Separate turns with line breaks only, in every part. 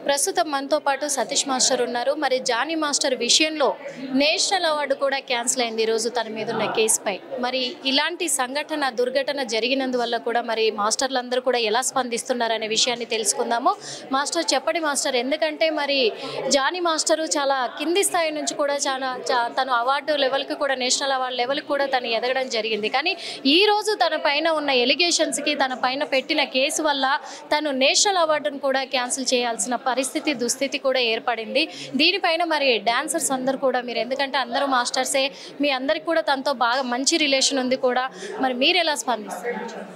ప్రస్తుతం మనతో పాటు సతీష్ మాస్టర్ ఉన్నారు మరి జానీ మాస్టర్ విషయంలో నేషనల్ అవార్డు కూడా క్యాన్సిల్ అయింది ఈరోజు తన మీద ఉన్న కేసుపై మరి ఇలాంటి సంఘటన దుర్ఘటన జరిగినందువల్ల కూడా మరి మాస్టర్లందరూ కూడా ఎలా స్పందిస్తున్నారనే విషయాన్ని తెలుసుకుందాము మాస్టర్ చెప్పండి మాస్టర్ ఎందుకంటే మరి జానీ మాస్టరు చాలా కింది స్థాయి నుంచి కూడా చాలా చా- తను అవార్డు లెవెల్కి కూడా నేషనల్ అవార్డు లెవెల్కి కూడా తను ఎదగడం జరిగింది కానీ ఈ రోజు తన పైన ఉన్న ఎలిగేషన్స్కి తన పైన పెట్టిన కేసు వల్ల తను నేషనల్ అవార్డును కూడా క్యాన్సిల్ చేయాల్సిన పరిస్థితి దుస్థితి కూడా ఏర్పడింది దీనిపైన మరి డాన్సర్స్ అందరూ కూడా మీరు ఎందుకంటే అందరూ మాస్టర్సే మీ అందరికి కూడా తనతో బాగా మంచి రిలేషన్ ఉంది కూడా మరి మీరు ఎలా స్పందిస్తారు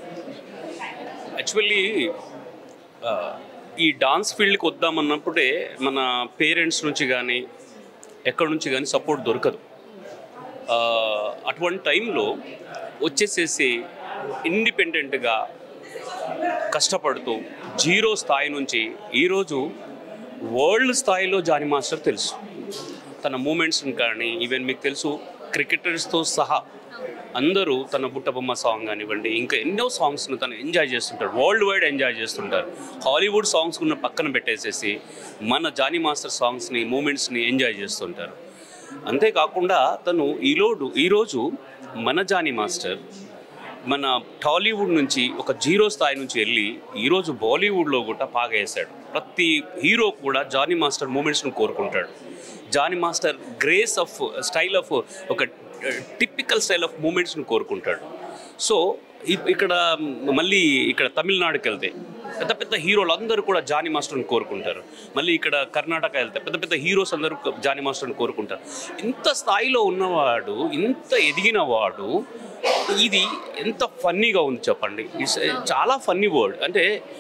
యాక్చువల్లీ ఆ, ఈ డాన్స్ ఫీల్డ్కి వద్దామన్నప్పుడే మన పేరెంట్స్ నుంచి కానీ ఎక్కడి నుంచి కానీ సపోర్ట్ దొరకదు ఆ, అటువంటి టైంలో వచ్చేసేసి ఇండిపెండెంట్గా కష్టపడుతూ జీరో స్థాయి నుంచి ఈరోజు వరల్డ్ స్థాయిలో జానీ మాస్టర్ తెలుసు తన మూమెంట్స్ని కానీ ఈవెన్ మీకు తెలుసు క్రికెటర్స్తో సహా అందరూ తన బుట్టబొమ్మ సాంగ్ కానివ్వండి ఇంకా ఎన్నో సాంగ్స్ను తను ఎంజాయ్ చేస్తుంటారు వరల్డ్ వైడ్ ఎంజాయ్ చేస్తుంటారు హాలీవుడ్ సాంగ్స్ ఉన్న పక్కన పెట్టేసేసి మన జానీ మాస్టర్ సాంగ్స్ని మూమెంట్స్ని ఎంజాయ్ చేస్తుంటారు అంతేకాకుండా తను ఈలోడు ఈరోజు మన జానీ మాస్టర్ మన టాలీవుడ్ నుంచి ఒక జీరో స్థాయి నుంచి వెళ్ళి ఈరోజు బాలీవుడ్లో కూడా పాగేశాడు ప్రతి హీరో కూడా జానీ మాస్టర్ మూమెంట్స్ను కోరుకుంటాడు Jani master grace of style of ఒక టిపికల్ స్టైల్ ఆఫ్ మూమెంట్స్ను కోరుకుంటాడు సో ఇ- ఇక్కడ మళ్ళీ ఇక్కడ తమిళనాడుకి వెళ్తే పెద్ద పెద్ద హీరోలు అందరూ కూడా జానీ మాస్టర్ని కోరుకుంటారు మళ్ళీ ఇక్కడ కర్ణాటక వెళ్తే పెద్ద పెద్ద హీరోస్ అందరూ జానీ మాస్టర్ని కోరుకుంటారు ఇంత స్థాయిలో ఉన్నవాడు ఇంత ఎదిగిన వాడు ఇది ఎంత ఫన్నీగా ఉంది చెప్పండి It's a- చాలా ఫన్నీ వర్డ్ అంటే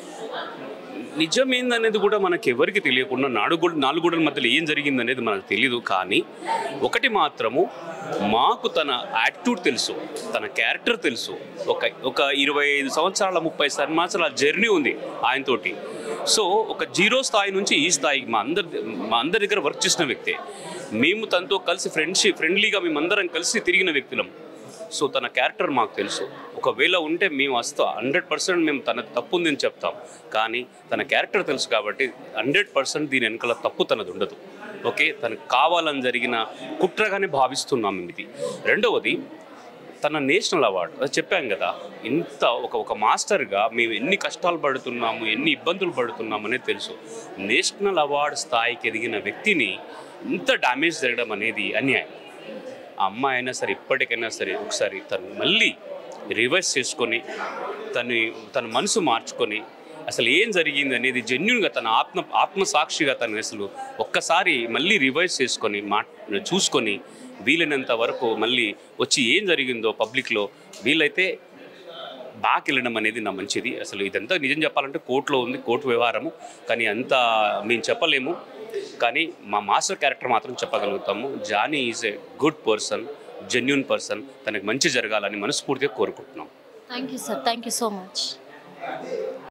నిజం ఏందనేది కూడా మనకి ఎవరికి తెలియకుండా నాలుగు నాలుగు గోడల మధ్యలో ఏం జరిగింది అనేది మనకు తెలియదు కానీ ఒకటి మాత్రము మాకు తన యాటిట్యూడ్ తెలుసు తన క్యారెక్టర్ తెలుసు ఒక ఒక ఇరవై ఐదు సంవత్సరాల ముప్పై సంవత్సరాల జర్నీ ఉంది ఆయనతోటి సో ఒక జీరో స్థాయి నుంచి ఈ స్థాయికి మా అందరి మా అందరి దగ్గర వర్క్ చేసిన వ్యక్తే మేము తనతో కలిసి ఫ్రెండ్షిప్ ఫ్రెండ్లీగా మేమందరం కలిసి తిరిగిన వ్యక్తులం సో తన క్యారెక్టర్ మాకు తెలుసు ఒకవేళ ఉంటే మేము వస్తాం హండ్రెడ్ పర్సెంట్ మేము తన తప్పు ఉందని చెప్తాం కానీ తన క్యారెక్టర్ తెలుసు కాబట్టి హండ్రెడ్ పర్సెంట్ దీని వెనకాల తప్పు తనది ఉండదు ఓకే తనకు కావాలని జరిగిన కుట్రగానే భావిస్తున్నాం ఇది రెండవది తన నేషనల్ అవార్డు అది చెప్పాం కదా ఇంత ఒక ఒక మాస్టర్గా మేము ఎన్ని కష్టాలు పడుతున్నాము ఎన్ని ఇబ్బందులు పడుతున్నాము అనేది తెలుసు నేషనల్ అవార్డు స్థాయికి ఎదిగిన వ్యక్తిని ఇంత డ్యామేజ్ జరగడం అనేది అన్యాయం ఆ అమ్మాయి అయినా సరే ఇప్పటికైనా సరే ఒకసారి తను మళ్ళీ రివర్స్ చేసుకొని తను తన మనసు మార్చుకొని అసలు ఏం జరిగింది అనేది జెన్యున్గా తన ఆత్మ ఆత్మసాక్షిగా తను అసలు ఒక్కసారి మళ్ళీ రివైజ్ చేసుకొని మా చూసుకొని వీలైనంత వరకు మళ్ళీ వచ్చి ఏం జరిగిందో పబ్లిక్లో వీలైతే బాగా వెళ్ళడం అనేది నా మంచిది అసలు ఇదంతా నిజం చెప్పాలంటే కోర్టులో ఉంది కోర్టు వ్యవహారము కానీ అంత మేము చెప్పలేము కానీ మా మాస్టర్ క్యారెక్టర్ మాత్రం చెప్పగలుగుతాము Jani is a good person genuine person తనకు మంచి జరగాలని మనస్ఫూర్తిగా కోరుకుంటున్నాం
thank you sir thank you so much